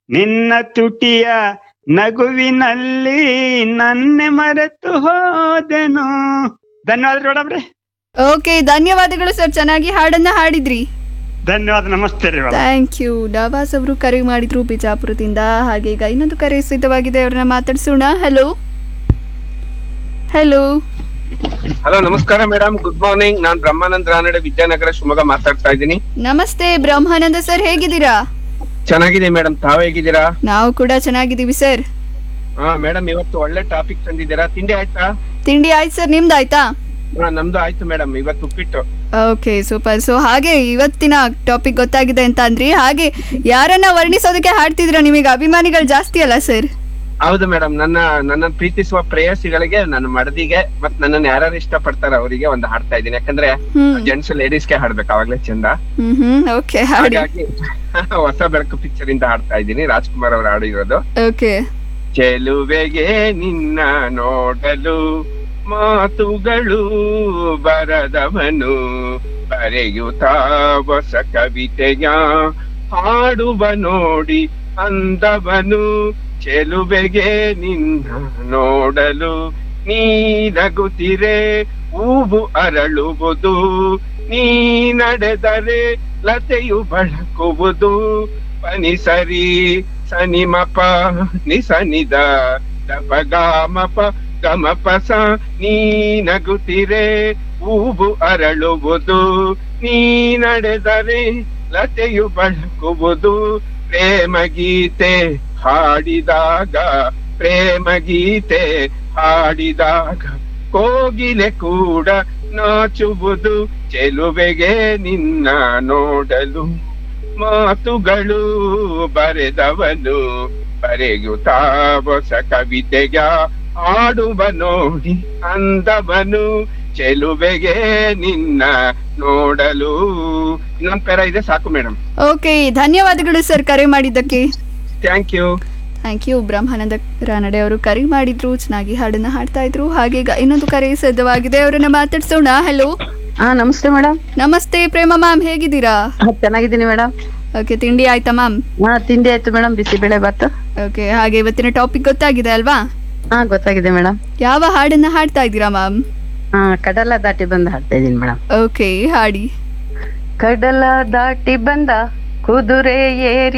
ನಿನ್ನ ತುಟಿಯ ನಗುವಿನಲ್ಲಿ ನನ್ನೆ ಮರೆತು ಹೋದೆನು ಧನ್ಯವಾದ ಮೇಡಮ್ ರೀ ಓಕೆ ಧನ್ಯವಾದಗಳು ಸರ್ ಚೆನ್ನಾಗಿ ಹಾಡನ್ನ ಹಾಡಿದ್ರಿ ಧನ್ಯವಾದ ನಮಸ್ತೆ ರೀ ಮೇಡಮ್ ಥ್ಯಾಂಕ್ ಯು ನವಾಸ್ ಅವರು ಕರೆ ಮಾಡಿದ್ರು ಬಿಜಾಪುರದಿಂದ ಹಾಗೆ ಈಗ ಇನ್ನೊಂದು ಕರೆ ಸಿದ್ಧವಾಗಿದೆ ಅವ್ರನ್ನ ಮಾತಾಡ್ಸೋಣ ಹಲೋ ಹಲೋ ಹಲೋ ನಮಸ್ಕಾರ ಮೇಡಮ್ ಗುಡ್ ಮಾರ್ನಿಂಗ್ ನಾನ್ ಬ್ರಹ್ಮಾನಂದ್ ರಾನಡೆ ವಿದ್ಯಾನಗರ ಶಿವಮೊಗ್ಗ ಮಾತಾಡ್ತಾ ಇದ್ದೀನಿ ನಮಸ್ತೆ ಬ್ರಹ್ಮಾನಂದ ಸರ್ ಹೇಗಿದ್ದೀರಾ ಚೆನ್ನಾಗಿದೆ ಮೇಡಮ್ ತಾವ್ ಹೇಗಿದ್ದೀರಾ ನಾವು ಕೂಡ ಚೆನ್ನಾಗಿದ್ದೀವಿ ಸರ್ ಹಾ ಮೇಡಮ್ ಇವತ್ತು ಒಳ್ಳೆ ಟಾಪಿಕ್ ತಂದಿದ್ದೀರಾ ತಿಂಡಿ ಆಯ್ತಾ ತಿಂಡಿ ಆಯ್ತು ಸರ್ ನಿಮ್ದು ಆಯ್ತಾ ಹಾ ನಮ್ದು ಆಯ್ತು ಮೇಡಮ್ ಇವತ್ತು ಉಪ್ಪಿಟ್ಟು ಓಕೆ ಸೂಪರ್ ಸೊ ಹಾಗೆ ಇವತ್ತಿನ ಟಾಪಿಕ್ ಗೊತ್ತಾಗಿದೆ ಅಂತ ಅಂದ್ರಿ ಹಾಗೆ ಯಾರನ್ನ ವರ್ಣಿಸೋದಕ್ಕೆ ಹಾಡ್ತಿದ್ರ ನಿಮಗೆ ಅಭಿಮಾನಿಗಳು ಜಾಸ್ತಿ ಅಲ್ಲ ಸರ್ ಹೌದು ಮೇಡಮ್ ನನ್ನ ನನ್ನ ಪ್ರೀತಿಸುವ ಪ್ರೇಯಸಿಗಳಿಗೆ ನನ್ನ ಮಡದಿಗೆ ಮತ್ ನನ್ನನ್ನು ಯಾರ್ಯಾರು ಇಷ್ಟ ಪಡ್ತಾರ ಅವರಿಗೆ ಒಂದು ಹಾಡ್ತಾ ಇದ್ದೀನಿ ಯಾಕಂದ್ರೆ ಹ್ಮ್ ಜೆಂಟ್ಸ್ ಲೇಡೀಸ್ಗೆ ಹಾಡ್ಬೇಕು ಅವಾಗ್ಲೇ ಚಂದ ಹ್ಮ್ ಹ್ಮ್ ಓಕೆ ಹಾಡಿ ಹಾಗಾಗಿ ಹೊಸ ಬೆಳಕು ಪಿಕ್ಚರ್ ಇಂದ ಹಾಡ್ತಾ ಇದ್ದೀನಿ ರಾಜ್ಕುಮಾರ್ ಅವರು ಹಾಡಿರೋದು ಓಕೆ ಚೆಲುವೆಗೆ ನಿನ್ನ ನೋಡಲು ಮಾತುಗಳು ಬರದವನು ಬರೆಯುತ್ತಾ ಹೊಸ ಕವಿತೆಯ ಹಾಡುವ ನೋಡಿ ಅಂದವನು ಚೆಲುವೆಗೆ ನಿನ್ನ ನೋಡಲು ನೀ ನಗುತ್ತಿರೆ ಹೂವು ಅರಳುವುದು ನೀ ನಡೆದರೆ ಲತೆಯು ಬಳಕುವುದು ಪನಿಸರಿ ಸನಿಮಪ ನಿಸನಿದ ದಪಗಾಮಪ ಗಮಪಸ ನೀ ನಗುತ್ತಿರೆ ಹೂವು ಅರಳುವುದು ನೀ ನಡೆದರೆ ಲತೆಯು ಬಳಕುವುದು ಪ್ರೇಮ ಗೀತೆ ಹಾಡಿದಾಗ ಪ್ರೇಮ ಗೀತೆ ಹಾಡಿದಾಗ ಕೋಗಿಲೆ ಕೂಡ ನಾಚುವುದು ಚೆಲುವೆಗೆ ನಿನ್ನ ನೋಡಲು ಮಾತುಗಳು ಬರೆದವನು ಬರೆಯುತ್ತಾ ಹೊಸ ಕವಿತೆಯ ಆಡುವ ನೋಡಿ ಅಂದವನು ಚೆಲುವೆಗೆ ನಿನ್ನ ನೋಡಲು ಇನ್ನೊಂದ್ ಪೆರ ಇದೆ ಸಾಕು ಮೇಡಮ್ ಓಕೆ ಧನ್ಯವಾದಗಳು ಸರ್ ಕರೆ ಮಾಡಿದ್ದಕ್ಕೆ thank you thank you Brahmananda Ranade ಅವರು ಕರೆ ಮಾಡಿದ್ರು ಚೆನ್ನಾಗಿ ಹಾಡನ್ನ ಹಾಡ್ತಾ ಇದ್ರು ಹಾಗೆ ಈಗ ಇನ್ನೊಂದು ಕರೆ ಸಿದ್ಧವಾಗಿದೆ ಅವರನ್ನ ಮಾತಾಡ್ಸೋಣ ಹಲೋ ಹಾ ನಮಸ್ತೆ ಮೇಡಮ್ ನಮಸ್ತೆ ಪ್ರೇಮ ಮ್ಯಾಮ್ ಹೇಗಿದ್ದೀರಾ ಚೆನ್ನಾಗಿದ್ದೀನಿ ಮೇಡಮ್ ಓಕೆ ತಿಂಡಿ ಆಯ್ತಾ ಮ್ಯಾಮ್ ಹಾ ತಿಂಡಿ ಆಯ್ತು ಮೇಡಮ್ ಬಿಸಿಬೇಳೆ ಭಾತ್ ಓಕೆ ಹಾಗೆ ಇವತ್ತಿನ ಟಾಪಿಕ್ ಗೊತ್ತಾಗಿದೆ ಅಲ್ವಾ ಹಾ ಗೊತ್ತಾಗಿದೆ ಮೇಡಮ್ ಯಾವ ಹಾಡನ್ನ ಹಾಡ್ತಾ ಇದ್ದೀರಾ ಮ್ಯಾಮ್ ಹಾ ಕಡಲ ದಾಟಿ ಬಂದು ಹಾಡ್ತಾ ಇದೀನಿ ಮೇಡಮ್ ಓಕೆ ಹಾಡಿ ಕಡಲ ದಾಟಿ ಬಂದ ಕುದುರೆ ಏರಿ